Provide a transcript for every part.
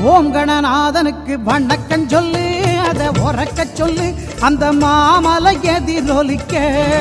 ஓம் கணநாதனுக்கு வணக்கம் சொல்லு அதை உறக்க சொல்லு அந்த மாமலை எதிரொலிக்க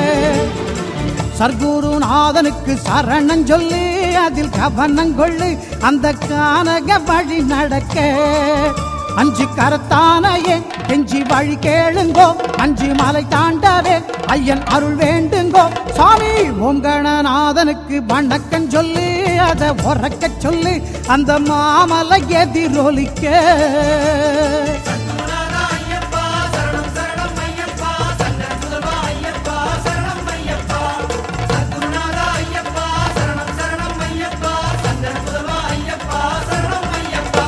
சர்க்குருநாதனுக்கு சரணம் சொல்லு அதில் கவனம் கொள்ளு அந்த கானக வழி நடக்க அஞ்சு கரத்தானையே கெஞ்சி வழி கேளுங்கோ அஞ்சு மலை தாண்டவே ஐயன் அருள் வேண்டுங்கோ சாமி ஓங்கணநாதனுக்கு வணக்கம் சொல்லு அதை உறக்க சொல்லு அந்த மாமலை எதிரொலிக்க சத்குருநாதா ஐயப்பா சரணம் சரணம் ஐயப்பா சங்கர முதல்வா ஐயப்பா சரணம் ஐயப்பா சத்குருநாதா ஐயப்பா சரணம் சரணம் ஐயப்பா சங்கர முதல்வா ஐயப்பா சரணம் ஐயப்பா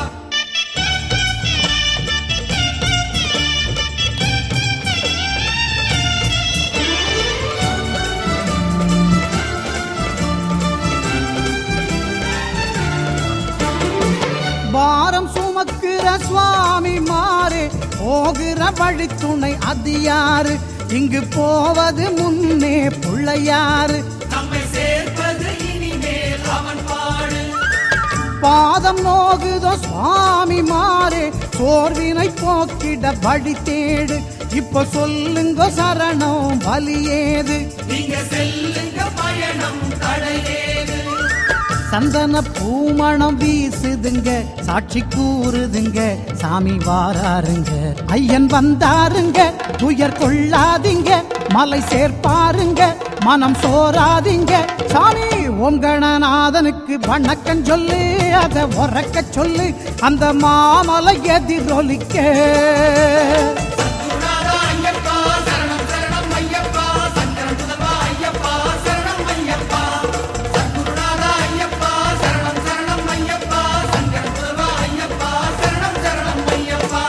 பாரம் சுமக்கிற சுவாமி மாறு போகிற வழி துணை அது யாரு இங்கு போவது முன்னே பிள்ளையாரு நம்மை சேர்ப்பது இனிமேல் அவன் பாடு பாதம் நோகுதோ சுவாமி மாறு சோர்வினை போக்கிட வழி தேடு இப்ப சொல்லுங்க சரணம் பலியேது நீங்க செல்லுங்க பயணம் தடையேது சந்தன பூமணம் வீசுதுங்க சாட்சி கூறுதுங்க சாமி வாராருங்க ஐயன் வந்தாருங்க துயர் கொள்ளாதீங்க மலை சேர்ப்பாருங்க மனம் சோராதீங்க சாமி ஓம் கணநாதனுக்கு வணக்கம் சொல்லு அதை உறக்க சொல்லு அந்த மாமலை எதிரொலிக்க சத்குருநாதா ஐயப்பா சரணம் சரணம் ஐயப்பா சங்கர முதல்வா ஐயப்பா சரணம் ஐயப்பா சத்குருநாதா ஐயப்பா சரணம் சரணம் ஐயப்பா சங்கர முதல்வா ஐயப்பா சரணம் சரணம் ஐயப்பா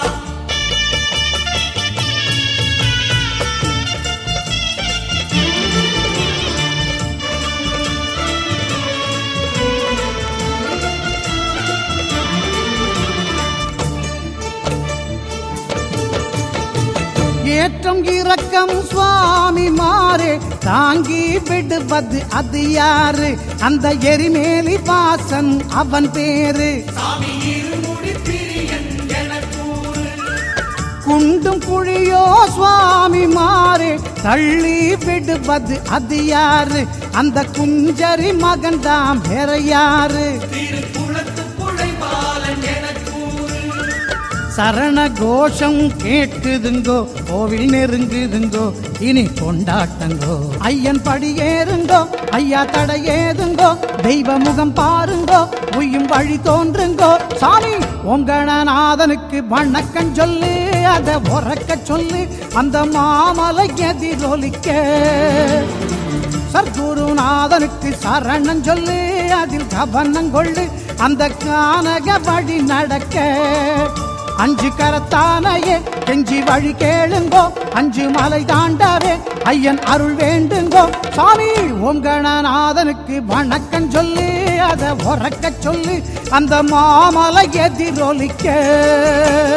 ஏற்றம் இறக்கம் சுவாமி மாறு தாங்கி விடுவது அது யாரு அந்த எரிமேலி வாசன் அவன் பேரு சாமி இருமுடி பிரியன் என கூறு குண்டும் குழியோ சுவாமி மாறு தள்ளி விடுவது அது யாரு அந்த குஞ்சரி மகன் தாம் வேற யாரு திருக்குளத்து புழைபாலன் என கூறு சரண கோஷம் கேட்குதுங்கோ கோவில் நெருங்குதுங்கோ இனி கொண்டாட்டங்கோ ஐயன் படியேறுங்கோ ஐயா தடையேதுங்கோ தெய்வ முகம் பாருங்கோ உய்யும் வழி தோன்றுங்கோ சாமி ஓங்கணநாதனுக்கு வணக்கம் சொல்லு அதை உறக்க சொல்லு அந்த மாமலை எதிரொலிக்க சர்க்குருநாதனுக்கு சரணம் சொல்லு அதில் கவனம் கொள்ளு அந்த கானக வழி நடக்க அஞ்சு கரத்தானையே கெஞ்சி வழி கேளுங்கோ அஞ்சு மலை தாண்டவே ஐயன் அருள் வேண்டுங்கோ சாமி ஓம் கணநாதனுக்கு வணக்கம் சொல்லு அதை உறக்க சொல்லு அந்த மாமலை எதிரொலிக்க